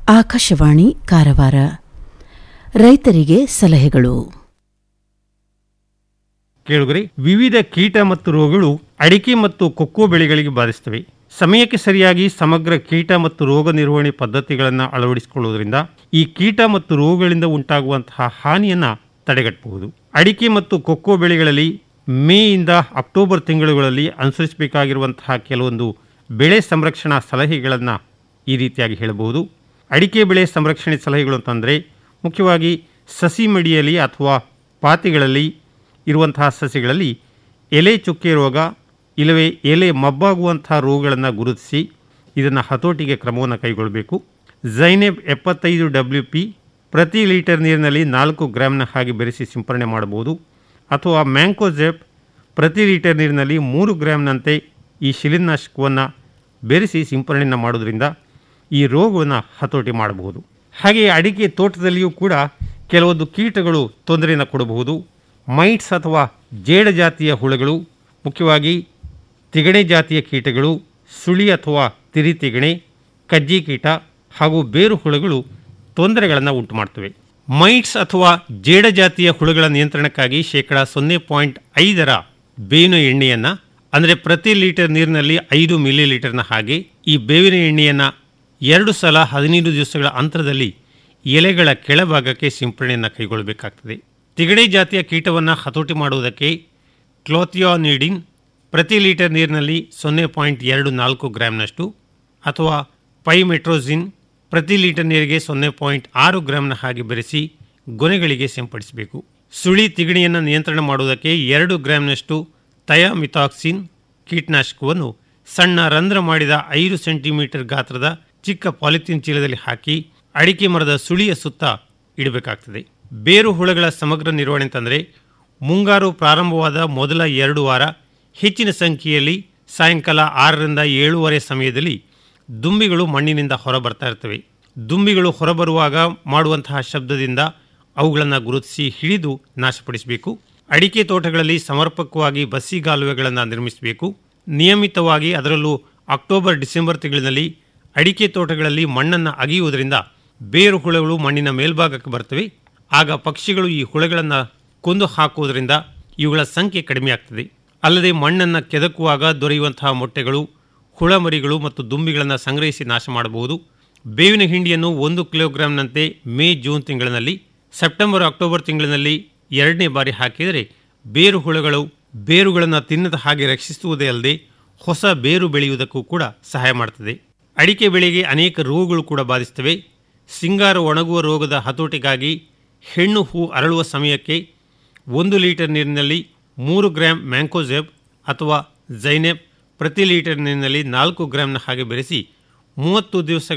ಆಕಾಶವಾಣಿ ಕಾರವಾರ ರೈತರಿಗೆ ಸಲಹೆಗಳು ಕೇಳುಗರೆ ವಿವಿಧ ಕೀಟ ಮತ್ತು ರೋಗಗಳು ಅಡಿಕೆ ಮತ್ತು ಕೊಕ್ಕೋ ಬೆಳೆಗಳಿಗೆ ಬಾಧಿಸುತ್ತವೆ ಸಮಯಕ್ಕೆ ಸರಿಯಾಗಿ ಸಮಗ್ರ ಕೀಟ ಮತ್ತು ರೋಗ ನಿರ್ವಹಣೆ ಪದ್ಧತಿಗಳನ್ನು ಅಳವಡಿಸಿಕೊಳ್ಳುವುದರಿಂದ ಈ ಕೀಟ ಮತ್ತು ರೋಗಗಳಿಂದ ಉಂಟಾಗುವಂತಹ ಹಾನಿಯನ್ನು ತಡೆಗಟ್ಟಬಹುದು ಅಡಿಕೆ ಮತ್ತು ಕೊಕ್ಕೋ ಬೆಳೆಗಳಲ್ಲಿ ಮೇಯಿಂದ ಅಕ್ಟೋಬರ್ ತಿಂಗಳುಗಳಲ್ಲಿ ಅನುಸರಿಸಬೇಕಾಗಿರುವಂತಹ ಕೆಲವೊಂದು ಬೆಳೆ ಸಂರಕ್ಷಣಾ ಸಲಹೆಗಳನ್ನು ಈ ರೀತಿಯಾಗಿ ಹೇಳಬಹುದು ಅಡಿಕೆ ಬೆಳೆ ಸಂರಕ್ಷಣೆ ಸಲಹೆಗಳು ಅಂತಂದರೆ ಮುಖ್ಯವಾಗಿ ಸಸಿ ಮಡಿಯಲ್ಲಿ ಅಥವಾ ಪಾತಿಗಳಲ್ಲಿ ಇರುವಂತಹ ಸಸಿಗಳಲ್ಲಿ ಎಲೆ ಚುಕ್ಕೆ ರೋಗ ಇಲ್ಲವೇ ಎಲೆ ಮಬ್ಬಾಗುವಂತಹ ರೋಗಗಳನ್ನು ಗುರುತಿಸಿ ಇದನ್ನು ಹತೋಟಿಗೆ ಕ್ರಮವನ್ನು ಕೈಗೊಳ್ಳಬೇಕು ಝೈನೆಬ್ ಎಪ್ಪತ್ತೈದು ಡಬ್ಲ್ಯೂ ಪಿ ಪ್ರತಿ ಲೀಟರ್ ನೀರಿನಲ್ಲಿ ನಾಲ್ಕು ಗ್ರಾಮ್ನ ಹಾಗೆ ಬೆರೆಸಿ ಸಿಂಪರಣೆ ಮಾಡಬಹುದು ಅಥವಾ ಮ್ಯಾಂಕೋಜೆಪ್ ಪ್ರತಿ ಲೀಟರ್ ನೀರಿನಲ್ಲಿ ಮೂರು ಗ್ರಾಮ್ನಂತೆ ಈ ಶಿಲೀನಾಶಕವನ್ನು ಬೆರೆಸಿ ಸಿಂಪರಣೆಯನ್ನು ಮಾಡೋದ್ರಿಂದ ಈ ರೋಗವನ್ನು ಹತೋಟಿ ಮಾಡಬಹುದು ಹಾಗೆಯೇ ಅಡಿಕೆ ತೋಟದಲ್ಲಿಯೂ ಕೂಡ ಕೆಲವೊಂದು ಕೀಟಗಳು ತೊಂದರೆಯನ್ನು ಕೊಡಬಹುದು ಮೈಟ್ಸ್ ಅಥವಾ ಜೇಡ ಜಾತಿಯ ಹುಳುಗಳು ಮುಖ್ಯವಾಗಿ ತಿಗಣೆ ಜಾತಿಯ ಕೀಟಗಳು ಸುಳಿ ಅಥವಾ ತಿರಿ ತಿಗಣೆ ಕಜ್ಜಿ ಕೀಟ ಹಾಗೂ ಬೇರು ಹುಳುಗಳು ತೊಂದರೆಗಳನ್ನು ಉಂಟು ಮಾಡ್ತವೆ ಮೈಟ್ಸ್ ಅಥವಾ ಜೇಡ ಜಾತಿಯ ಹುಳುಗಳ ನಿಯಂತ್ರಣಕ್ಕಾಗಿ ಶೇಕಡ ಸೊನ್ನೆ ಪಾಯಿಂಟ್ ಐದರ ಬೇವಿನ ಎಣ್ಣೆಯನ್ನು ಅಂದರೆ ಪ್ರತಿ ಲೀಟರ್ ನೀರಿನಲ್ಲಿ ಐದು ಮಿಲಿ ಲೀಟರ್ನ ಹಾಗೆ ಈ ಬೇವಿನ ಎಣ್ಣೆಯನ್ನು ಎರಡು ಸಲ ಹದಿನೈದು ದಿವಸಗಳ ಅಂತರದಲ್ಲಿ ಎಲೆಗಳ ಕೆಳಭಾಗಕ್ಕೆ ಸಿಂಪರಣೆಯನ್ನು ಕೈಗೊಳ್ಳಬೇಕಾಗ್ತದೆ ತಿಗಣೆ ಜಾತಿಯ ಕೀಟವನ್ನು ಹತೋಟಿ ಮಾಡುವುದಕ್ಕೆ ಕ್ಲೋಥಿಯಾನಿಡಿನ್ ಪ್ರತಿ ಲೀಟರ್ ನೀರಿನಲ್ಲಿ ಸೊನ್ನೆ ಪಾಯಿಂಟ್ ಎರಡು ನಾಲ್ಕು ಗ್ರಾಮ್ನಷ್ಟು ಅಥವಾ ಪೈಮೆಟ್ರೋಸಿನ್ ಪ್ರತಿ ಲೀಟರ್ ನೀರಿಗೆ ಸೊನ್ನೆ ಪಾಯಿಂಟ್ ಆರು ಗ್ರಾಮ್ನ ಹಾಗೆ ಬೆರೆಸಿ ಗೊನೆಗಳಿಗೆ ಸಿಂಪಡಿಸಬೇಕು ಸುಳಿ ತಿಗಣಿಯನ್ನು ನಿಯಂತ್ರಣ ಮಾಡುವುದಕ್ಕೆ ಎರಡು ಗ್ರಾಮ್ನಷ್ಟು ಥಯಾಮಿಥಾಕ್ಸಿನ್ ಕೀಟನಾಶಕವನ್ನು ಸಣ್ಣ ರಂಧ್ರ ಮಾಡಿದ ಐದು ಸೆಂಟಿಮೀಟರ್ ಗಾತ್ರದ ಚಿಕ್ಕ ಪಾಲಿಥೀನ್ ಚೀಲದಲ್ಲಿ ಹಾಕಿ ಅಡಿಕೆ ಮರದ ಸುಳಿಯ ಸುತ್ತ ಇಡಬೇಕಾಗ್ತದೆ ಬೇರು ಹುಳಗಳ ಸಮಗ್ರ ನಿರ್ವಹಣೆ ಅಂತಂದರೆ ಮುಂಗಾರು ಪ್ರಾರಂಭವಾದ ಮೊದಲ ಎರಡು ವಾರ ಹೆಚ್ಚಿನ ಸಂಖ್ಯೆಯಲ್ಲಿ ಸಾಯಂಕಾಲ ಆರರಿಂದ ಏಳೂವರೆ ಸಮಯದಲ್ಲಿ ದುಂಬಿಗಳು ಮಣ್ಣಿನಿಂದ ಹೊರಬರ್ತಾ ಇರ್ತವೆ ದುಂಬಿಗಳು ಹೊರಬರುವಾಗ ಮಾಡುವಂತಹ ಶಬ್ದದಿಂದ ಅವುಗಳನ್ನು ಗುರುತಿಸಿ ಹಿಡಿದು ನಾಶಪಡಿಸಬೇಕು ಅಡಿಕೆ ತೋಟಗಳಲ್ಲಿ ಸಮರ್ಪಕವಾಗಿ ಬಸ್ಸಿಗಾಲುವೆಗಳನ್ನು ನಿರ್ಮಿಸಬೇಕು ನಿಯಮಿತವಾಗಿ ಅದರಲ್ಲೂ ಅಕ್ಟೋಬರ್ ಡಿಸೆಂಬರ್ ತಿಂಗಳಿನಲ್ಲಿ ಅಡಿಕೆ ತೋಟಗಳಲ್ಲಿ ಮಣ್ಣನ್ನು ಅಗೆಯುವುದರಿಂದ ಬೇರು ಹುಳುಗಳು ಮಣ್ಣಿನ ಮೇಲ್ಭಾಗಕ್ಕೆ ಬರ್ತವೆ ಆಗ ಪಕ್ಷಿಗಳು ಈ ಹುಳುಗಳನ್ನು ಕೊಂದು ಹಾಕುವುದರಿಂದ ಇವುಗಳ ಸಂಖ್ಯೆ ಕಡಿಮೆಯಾಗ್ತದೆ ಅಲ್ಲದೆ ಮಣ್ಣನ್ನು ಕೆದಕುವಾಗ ದೊರೆಯುವಂತಹ ಮೊಟ್ಟೆಗಳು ಹುಳಮರಿಗಳು ಮತ್ತು ದುಂಬಿಗಳನ್ನು ಸಂಗ್ರಹಿಸಿ ನಾಶ ಮಾಡಬಹುದು ಬೇವಿನ ಹಿಂಡಿಯನ್ನು ಒಂದು ಕಿಲೋಗ್ರಾಂನಂತೆ ಮೇ ಜೂನ್ ತಿಂಗಳಿನಲ್ಲಿ ಸೆಪ್ಟೆಂಬರ್ ಅಕ್ಟೋಬರ್ ತಿಂಗಳಿನಲ್ಲಿ ಎರಡನೇ ಬಾರಿ ಹಾಕಿದರೆ ಬೇರು ಹುಳುಗಳು ಬೇರುಗಳನ್ನು ತಿನ್ನದ ಹಾಗೆ ರಕ್ಷಿಸುವುದೇ ಅಲ್ಲದೆ ಹೊಸ ಬೇರು ಬೆಳೆಯುವುದಕ್ಕೂ ಕೂಡ ಸಹಾಯ ಮಾಡ್ತದೆ ಅಡಿಕೆ ಬೆಳೆಗೆ ಅನೇಕ ರೋಗಗಳು ಕೂಡ ಬಾಧಿಸ್ತವೆ ಸಿಂಗಾರ ಒಣಗುವ ರೋಗದ ಹತೋಟಿಗಾಗಿ ಹೆಣ್ಣು ಹೂ ಅರಳುವ ಸಮಯಕ್ಕೆ ಒಂದು ಲೀಟರ್ ನೀರಿನಲ್ಲಿ ಮೂರು ಗ್ರಾಂ ಮ್ಯಾಂಕೋಜೆಬ್ ಅಥವಾ ಜೈನೆಬ್ ಪ್ರತಿ ಲೀಟರ್ ನೀರಿನಲ್ಲಿ ನಾಲ್ಕು ಗ್ರಾಂನ ಹಾಗೆ ಬೆರೆಸಿ ಮೂವತ್ತು ದಿವಸಗಳ